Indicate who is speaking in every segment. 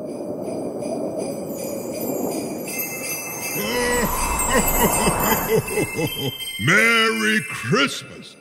Speaker 1: Merry Christmas!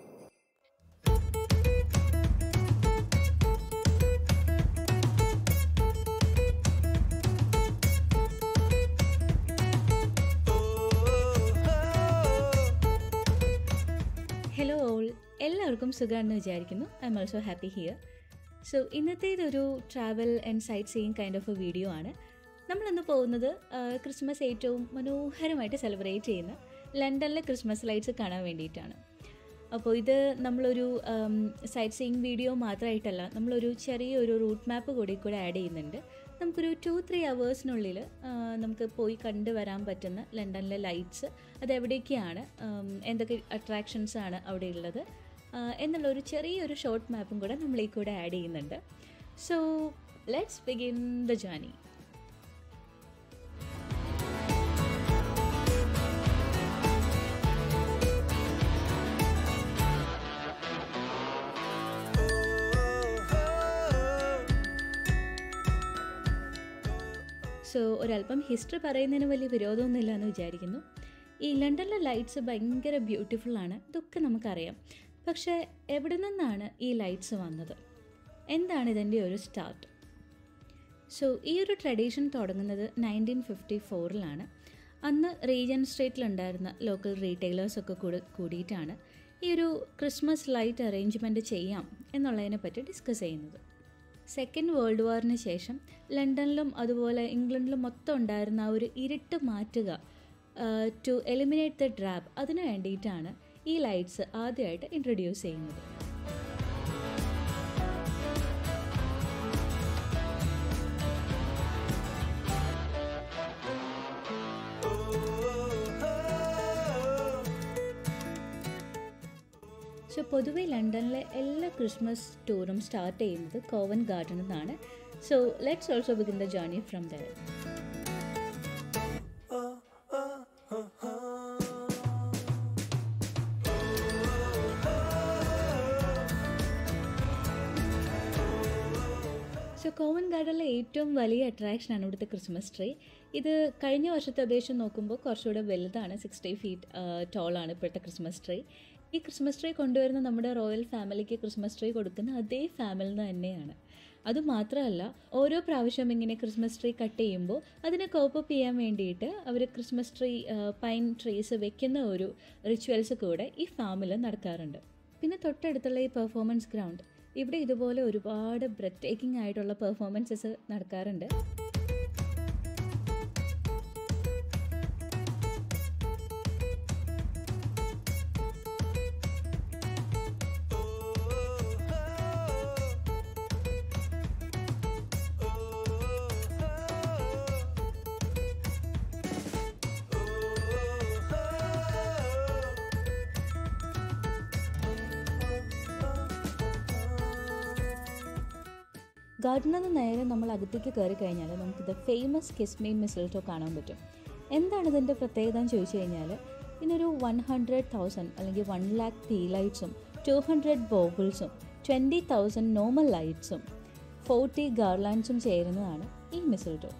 Speaker 2: Hello all എല്ലാവർക്കും സുഖമാണെന്ന് വിചാരിക്കുന്നു I am also happy here so ഇന്നത്തേതൊരു travel and sightseeing kind of a video ആണ് നമ്മളിന്ന് പോകുന്നത് ആ, ക്രിസ്മസ് ഏറ്റവും മനോഹരമായിട്ട് സെലിബ്രേറ്റ് ചെയ്യുന്ന ലണ്ടനിലെ ക്രിസ്മസ് ലൈറ്റ്സ് കാണാൻ വേണ്ടിയിട്ടാണ് അപ്പോൾ ഇത് നമ്മളൊരു സൈറ്റ് സീയിങ് വീഡിയോ മാത്രമായിട്ടല്ല നമ്മളൊരു ചെറിയൊരു റൂട്ട് മാപ്പ് കൂടി കൂടെ ആഡ് ചെയ്യുന്നുണ്ട് നമുക്കൊരു ടു ത്രീ അവേഴ്സിനുള്ളിൽ നമുക്ക് പോയി കണ്ടു വരാൻ പറ്റുന്ന ലണ്ടനിലെ ലൈറ്റ്സ് അത് എവിടേക്കാണ് ഉം, എന്തൊക്കെ അട്രാക്ഷൻസ് ആണ് അവിടെ ഉള്ളത് ആ, എന്നുള്ള ഒരു ചെറിയൊരു ഷോർട്ട് മാപ്പും കൂടെ നമ്മൾ ഈ കൂടെ ആഡ് ചെയ്യുന്നുണ്ട് so let's begin the journey so ഒരല്പം ഹിസ്റ്ററി പറയുന്നതിന് വലിയ വിരോധമൊന്നുമില്ല എന്ന് വിചാരിക്കുന്നു ഈ ലണ്ടനിലെ ലൈറ്റ്സ് ഭയങ്കര ബ്യൂട്ടിഫുൾ ആണ് ഇതൊക്കെ നമുക്കറിയാം പക്ഷേ എവിടെ നിന്നാണ് ഈ ലൈറ്റ്സ് വന്നത് എന്താണ് ഇതിൻ്റെ ഒരു സ്റ്റാർട്ട് സോ ഈ ഒരു ട്രഡീഷൻ തുടങ്ങുന്നത് നയൻറ്റീൻ ഫിഫ്റ്റി ഫോറിലാണ് അന്ന് റീജൻ സ്ട്രീറ്റിലുണ്ടായിരുന്ന ലോക്കൽ റീറ്റെയിലേഴ്സൊക്കെ കൂടി കൂടിയിട്ടാണ് ഈ ഒരു ക്രിസ്മസ് ലൈറ്റ് അറേഞ്ച്മെൻറ്റ് ചെയ്യാം എന്നുള്ളതിനെ പറ്റി ഡിസ്കസ് ചെയ്യുന്നത് സെക്കൻഡ് വേൾഡ് വാറിന് ശേഷം ലണ്ടനിലും അതുപോലെ ഇംഗ്ലണ്ടിലും മൊത്തം ഉണ്ടായിരുന്ന ആ ഒരു ഇരുട്ട് മാറ്റുക ടു എലിമിനേറ്റ് ദ ഡ്രാബ് അതിന് വേണ്ടിയിട്ടാണ് ഈ ലൈറ്റ്സ് ആദ്യമായിട്ട് ഇൻട്രൊഡ്യൂസ് ചെയ്യുന്നത് സോ പൊതുവെ ലണ്ടനിലെ എല്ലാ ക്രിസ്മസ് ടൂറും സ്റ്റാർട്ട് ചെയ്യുന്നത് കോവൻ ഗാർഡനിൽ നിന്നാണ് so let's also begin the journey from there so Covent ഗാർഡനിലെ ഏറ്റവും വലിയ അട്രാക്ഷനാണ് ഇവിടുത്തെ ക്രിസ്മസ് ട്രീ ഇത് കഴിഞ്ഞ വർഷത്തെ അപേക്ഷിച്ച് നോക്കുമ്പോൾ കുറച്ചുകൂടെ വലുതാണ് സിക്സ്റ്റി ഫീറ്റ് ടോളാണ് ഇപ്പോഴത്തെ ക്രിസ്മസ് ട്രീ ഈ ക്രിസ്മസ് ട്രീ കൊണ്ടുവരുന്ന നമ്മുടെ റോയൽ ഫാമിലിക്ക് ക്രിസ്മസ് ട്രീ കൊടുക്കുന്ന അതേ ഫാമിലിയിൽ നിന്ന് തന്നെയാണ് അതുമാത്രമല്ല ഓരോ പ്രാവശ്യം ഇങ്ങനെ ക്രിസ്മസ് ട്രീ കട്ട് ചെയ്യുമ്പോൾ അതിനെ കോപ്പപ്പ് ചെയ്യാൻ വേണ്ടിയിട്ട് അവർ ക്രിസ്മസ് ട്രീ പൈൻ ട്രീസ് വെക്കുന്ന ഒരു റിച്വൽസ് കൂടെ ഈ ഫാമിൽ നടക്കാറുണ്ട് പിന്നെ തൊട്ടടുത്തുള്ള ഈ പെർഫോമൻസ് ഗ്രൗണ്ട് ഇവിടെ ഇതുപോലെ ഒരുപാട് ബ്രെത്ത് ടേക്കിംഗ് ആയിട്ടുള്ള പെർഫോമൻസസ് നടക്കാറുണ്ട് ഗാർഡനിൽ നിന്ന് നേരെ നമ്മൾ അകത്തേക്ക് കയറി കഴിഞ്ഞാൽ നമുക്ക് ദ ഫേമസ് കിസ്മീൻ മിസിൽറ്റോ കാണാൻ പറ്റും എന്താണ് ഇതിൻ്റെ പ്രത്യേകത എന്ന് ചോദിച്ചു കഴിഞ്ഞാൽ ഇതിനൊരു വൺ ഹൺഡ്രഡ് തൗസൻഡ് അല്ലെങ്കിൽ വൺ ലാക്ക് ടീ ലൈറ്റ്സും ടു ഹൺഡ്രഡ് ബോബിൾസും ട്വൻറ്റി തൗസൻഡ് നോർമൽ ലൈറ്റ്സും ഫോർട്ടി ഗാർലാൻഡ്സും ചേരുന്നതാണ് ഈ മിസിൽറ്റോ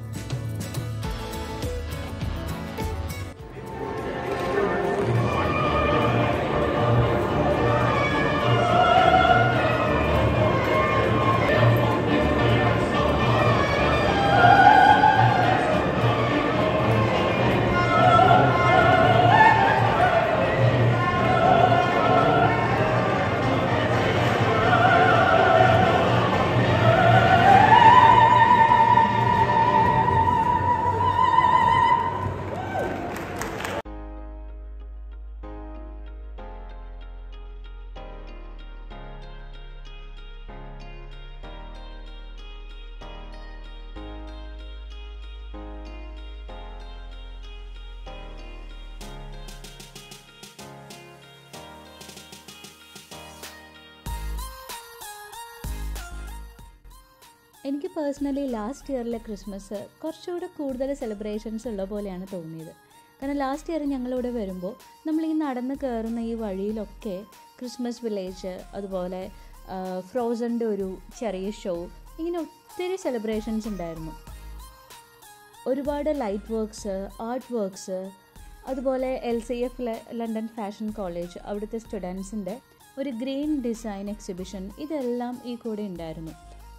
Speaker 2: എനിക്ക് പേഴ്സണലി ലാസ്റ്റ് ഇയറിലെ ക്രിസ്മസ് കുറച്ചുകൂടെ കൂടുതൽ സെലിബ്രേഷൻസ് ഉള്ള പോലെയാണ് തോന്നിയത് കാരണം ലാസ്റ്റ് ഇയർ ഞങ്ങളിവിടെ വരുമ്പോൾ നമ്മൾ ഈ നടന്ന് കയറുന്ന ഈ വഴിയിലൊക്കെ ക്രിസ്മസ് വില്ലേജ് അതുപോലെ ഫ്രോസൻ്റെ ഒരു ചെറിയ ഷോ ഇങ്ങനെ ഒത്തിരി സെലിബ്രേഷൻസ് ഉണ്ടായിരുന്നു ഒരുപാട് ലൈറ്റ് വർക്ക്സ് ആർട്ട് വർക്ക്സ് അതുപോലെ L C F London fashion college അവിടുത്തെ സ്റ്റുഡൻസിൻ്റെ ഒരു ഗ്രീൻ ഡിസൈൻ എക്സിബിഷൻ ഇതെല്ലാം ഈ കൂടെ ഉണ്ടായിരുന്നു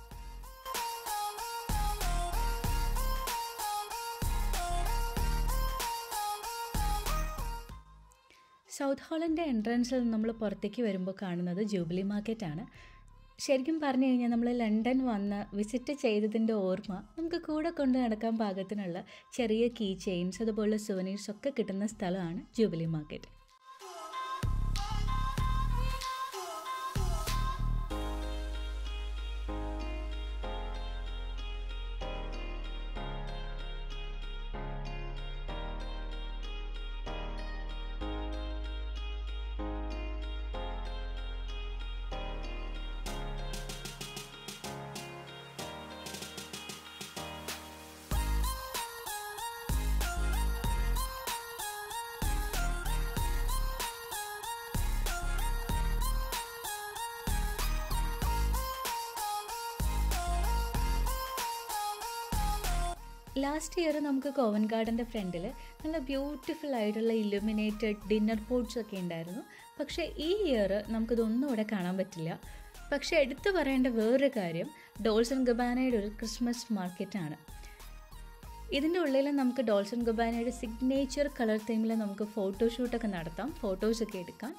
Speaker 2: സൗത്ത് ഹോളിൻ്റെ എൻട്രൻസിൽ നമ്മൾ പുറത്തേക്ക് വരുമ്പോൾ കാണുന്നത് ജൂബിലി മാർക്കറ്റാണ് ശരിക്കും പറഞ്ഞു കഴിഞ്ഞാൽ നമ്മൾ ലണ്ടൻ വന്ന് വിസിറ്റ് ചെയ്തതിൻ്റെ ഓർമ്മ നമുക്ക് കൂടെ കൊണ്ട് നടക്കാൻ പാകത്തിനുള്ള ചെറിയ കീ ചെയിൻസ് അതുപോലെ സുവനീർസ് ഒക്കെ കിട്ടുന്ന സ്ഥലമാണ് ജൂബിലി മാർക്കറ്റ് ലാസ്റ്റ് ഇയർ നമുക്ക് കോവൻ ഗാർഡൻ്റെ ഫ്രണ്ടിൽ നല്ല ബ്യൂട്ടിഫുൾ ആയിട്ടുള്ള ഇലുമിനേറ്റഡ് ഡിന്നർ പോട്ട്സ് ഒക്കെ ഉണ്ടായിരുന്നു പക്ഷേ ഈ ഇയർ നമുക്കിതൊന്നും ഇവിടെ കാണാൻ പറ്റില്ല പക്ഷേ എടുത്തു പറയേണ്ട വേറൊരു കാര്യം ഡോൾസൺ ഗബാനയുടെ ഒരു ക്രിസ്മസ് മാർക്കറ്റാണ് ഇതിൻ്റെ ഉള്ളിൽ നമുക്ക് ഡോൾസൺ ഗബാനയുടെ സിഗ്നേച്ചർ കളർ തീമിൽ നമുക്ക് ഫോട്ടോഷൂട്ടൊക്കെ നടത്താം ഫോട്ടോസൊക്കെ എടുക്കാം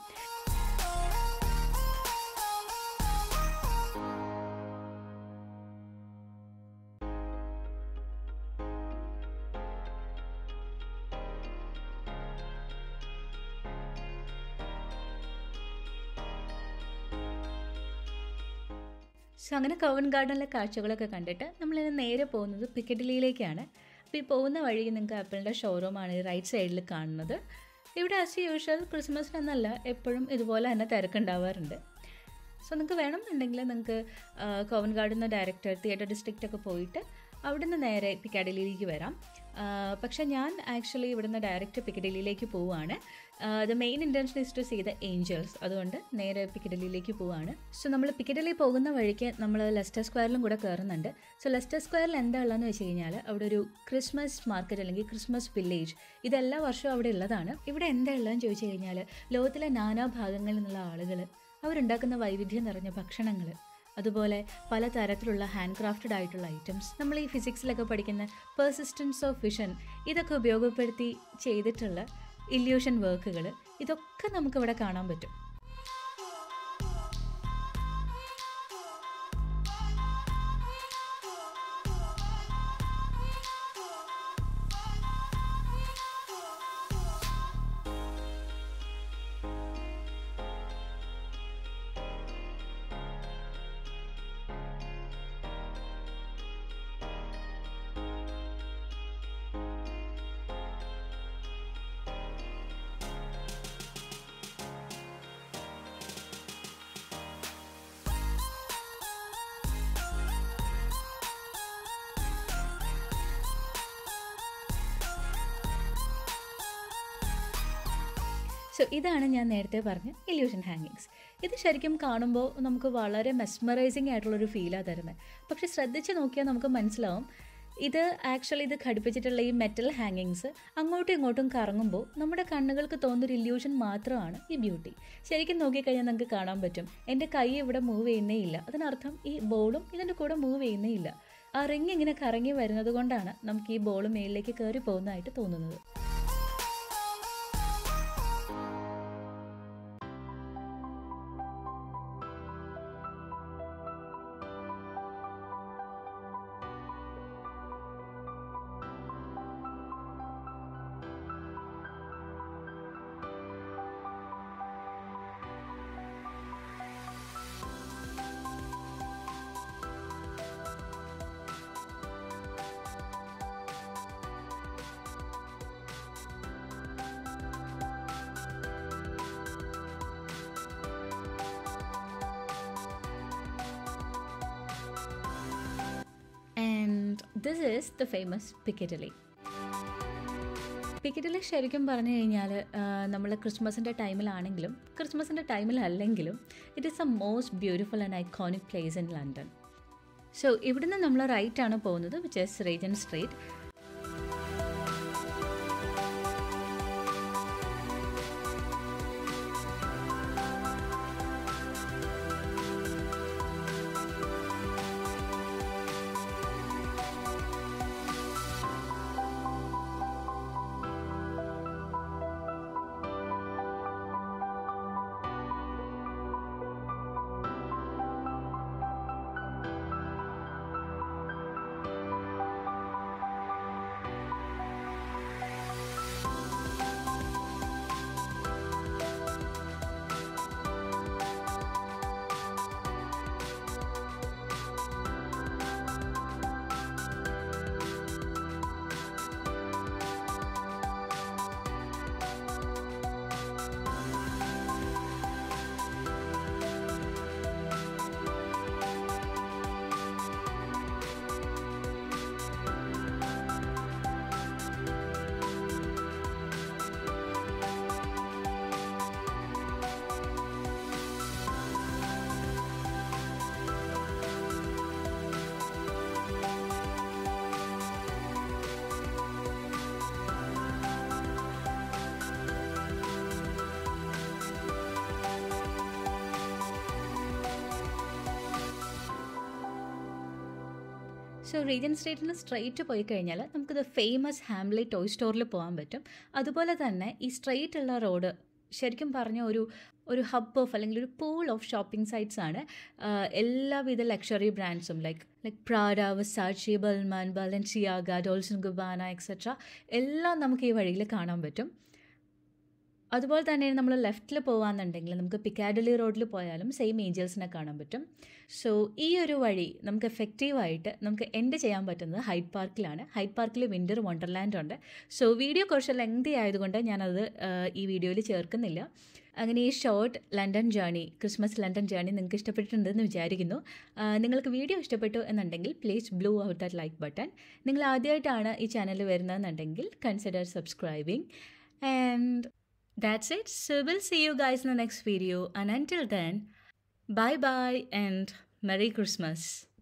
Speaker 2: സോ അങ്ങനെ കവൻ ഗാർഡനിലെ കാഴ്ചകളൊക്കെ കണ്ടിട്ട് നമ്മളിന്ന് നേരെ പോകുന്നത് പിക്കഡിലിയിലേക്കാണ് അപ്പോൾ ഈ പോകുന്ന വഴി നിങ്ങൾക്ക് ആപ്പിളിൻ്റെ ഷോറൂമാണ് ഈ റൈറ്റ് സൈഡിൽ കാണുന്നത് ഇവിടെ ആസ് യൂഷ്വൽ ക്രിസ്മസിനെന്നല്ല എപ്പോഴും ഇതുപോലെ തന്നെ തിരക്കുണ്ടാവാറുണ്ട് സോ നിങ്ങൾക്ക് വേണമെന്നുണ്ടെങ്കിൽ നിങ്ങൾക്ക് Covent Garden director theatre district ഒക്കെ പോയിട്ട് അവിടുന്ന് നേരെ പിക്കാഡിലിയിലേക്ക് വരാം പക്ഷേ ഞാൻ ആക്ച്വലി ഇവിടുന്ന് ഡയറക്റ്റ് പിക്കഡിലിയിലേക്ക് പോവുകയാണ് the main intention is to see the angels അതുകൊണ്ട് നേരെ പിക്കഡിലിയിലേക്ക് പോവുകയാണ് സോ നമ്മൾ പിക്കഡിലി പോകുന്ന വഴിക്ക് നമ്മൾ ലെസ്റ്റർ സ്ക്വയറിലും കൂടെ കയറുന്നുണ്ട് സോ ലെസ്റ്റർ സ്ക്വയറിൽ എന്താ ഉള്ളതെന്ന് വെച്ച് കഴിഞ്ഞാൽ അവിടെ ഒരു ക്രിസ്മസ് മാർക്കറ്റ് അല്ലെങ്കിൽ ക്രിസ്മസ് വില്ലേജ് ഇതെല്ലാ വർഷവും അവിടെ ഉള്ളതാണ് ഇവിടെ എന്താ ഉള്ളതെന്ന് ചോദിച്ചു കഴിഞ്ഞാൽ ലോകത്തിലെ നാനാ ഭാഗങ്ങളിൽ നിന്നുള്ള ആളുകൾ അവരുണ്ടാക്കുന്ന വൈവിധ്യം നിറഞ്ഞ ഭക്ഷണങ്ങൾ അതുപോലെ പലതരത്തിലുള്ള ഹാൻഡ് ക്രാഫ്റ്റഡ് ആയിട്ടുള്ള ഐറ്റംസ് നമ്മൾ ഈ ഫിസിക്സിലൊക്കെ പഠിക്കുന്ന പെർസിസ്റ്റൻസ് ഓഫ് വിഷൻ ഇതൊക്കെ ഉപയോഗപ്പെടുത്തി ചെയ്തിട്ടുള്ള ഇല്യൂഷൻ വർക്കുകൾ ഇതൊക്കെ നമുക്കിവിടെ കാണാൻ പറ്റും സോ ഇതാണ് ഞാൻ നേരത്തെ പറഞ്ഞ ഇല്യൂഷൻ ഹാങ്ങിങ്സ് ഇത് ശരിക്കും കാണുമ്പോൾ നമുക്ക് വളരെ മെസ്മറൈസിങ് ആയിട്ടുള്ളൊരു ഫീലാണ് തരുന്നത് പക്ഷെ ശ്രദ്ധിച്ച് നോക്കിയാൽ നമുക്ക് മനസ്സിലാവും ഇത് ആക്ച്വലി ഇത് ഘടിപ്പിച്ചിട്ടുള്ള ഈ മെറ്റൽ ഹാങ്ങിങ്സ് അങ്ങോട്ടും ഇങ്ങോട്ടും കറങ്ങുമ്പോൾ നമ്മുടെ കണ്ണുകൾക്ക് തോന്നുന്നൊരു ഇല്യൂഷൻ മാത്രമാണ് ഈ ബ്യൂട്ടി ശരിക്കും നോക്കിക്കഴിഞ്ഞാൽ നമുക്ക് കാണാൻ പറ്റും എൻ്റെ കൈ ഇവിടെ മൂവ് ചെയ്യുന്നേ ഇല്ല അതിനർത്ഥം ഈ ബോളും ഇതിൻ്റെ കൂടെ മൂവ് ചെയ്യുന്നേ ഇല്ല ആ റിങ് ഇങ്ങനെ കറങ്ങി വരുന്നത് കൊണ്ടാണ് നമുക്ക് ഈ ബോൾ മേളിലേക്ക് കയറി പോകുന്നതായിട്ട് തോന്നുന്നത് and this is the famous Piccadilly Piccadilly ശരിക്കും പറഞ്ഞു കഴിഞ്ഞാൽ നമ്മൾ ക്രിസ്മസിൻ്റെ ടൈമിലാണെങ്കിലും ക്രിസ്മസിൻ്റെ ടൈമിലല്ലെങ്കിലും it is a most beautiful and iconic place in London so ഇവിടുന്ന് നമ്മൾ റൈറ്റ് ആണ് പോകുന്നത് which is Regent Street so Regent സ്ട്രീറ്റിൽ സ്ട്രെയിറ്റ് പോയി കഴിഞ്ഞാൽ നമുക്കിത് ഫേമസ് ഹാംലി ടോയ് സ്റ്റോറിൽ പോകാൻ പറ്റും അതുപോലെ തന്നെ ഈ സ്ട്രെയിറ്റ് ഉള്ള റോഡ് ശരിക്കും പറഞ്ഞ ഒരു ഒരു ഹബ് ഓഫ് അല്ലെങ്കിൽ ഒരു പൂൾ ഓഫ് ഷോപ്പിംഗ് സൈറ്റ്സ് ആണ് എല്ലാവിധ ലക്ഷറി ബ്രാൻഡ്സും like like Prada Versace Balmain Balenciaga Dolce and Gabbana etcetera എല്ലാം നമുക്ക് ഈ വഴിയിൽ കാണാൻ പറ്റും അതുപോലെ തന്നെ നമ്മൾ ലെഫ്റ്റിൽ പോകാമെന്നുണ്ടെങ്കിൽ നമുക്ക് പിക്കാഡലി റോഡിൽ പോയാലും സെയിം ഏഞ്ചൽസിനെ കാണാൻ പറ്റും സോ ഈ ഒരു വഴി നമുക്ക് എഫക്റ്റീവായിട്ട് നമുക്ക് എൻഡ് ചെയ്യാൻ പറ്റുന്നത് ഹൈഡ് പാർക്കിലാണ് ഹൈഡ് പാർക്കിൽ വിൻ്റർ വണ്ടർലാൻഡ് ഉണ്ട് സോ വീഡിയോ കുറച്ച് ലെങ്തി ആയതുകൊണ്ട് ഞാനത് ഈ വീഡിയോയിൽ ചേർക്കുന്നില്ല അങ്ങനെ ഈ short London journey Christmas London journey നിങ്ങൾക്ക് ഇഷ്ടപ്പെട്ടിട്ടുണ്ടെന്ന് വിചാരിക്കുന്നു നിങ്ങൾക്ക് വീഡിയോ ഇഷ്ടപ്പെട്ടു എന്നുണ്ടെങ്കിൽ please blue out that like button നിങ്ങൾ ആദ്യമായിട്ടാണ് ഈ ചാനൽ വരുന്നതെന്നുണ്ടെങ്കിൽ consider subscribing and That's it. So we'll see you guys in the next video. And until then, bye bye and Merry Christmas.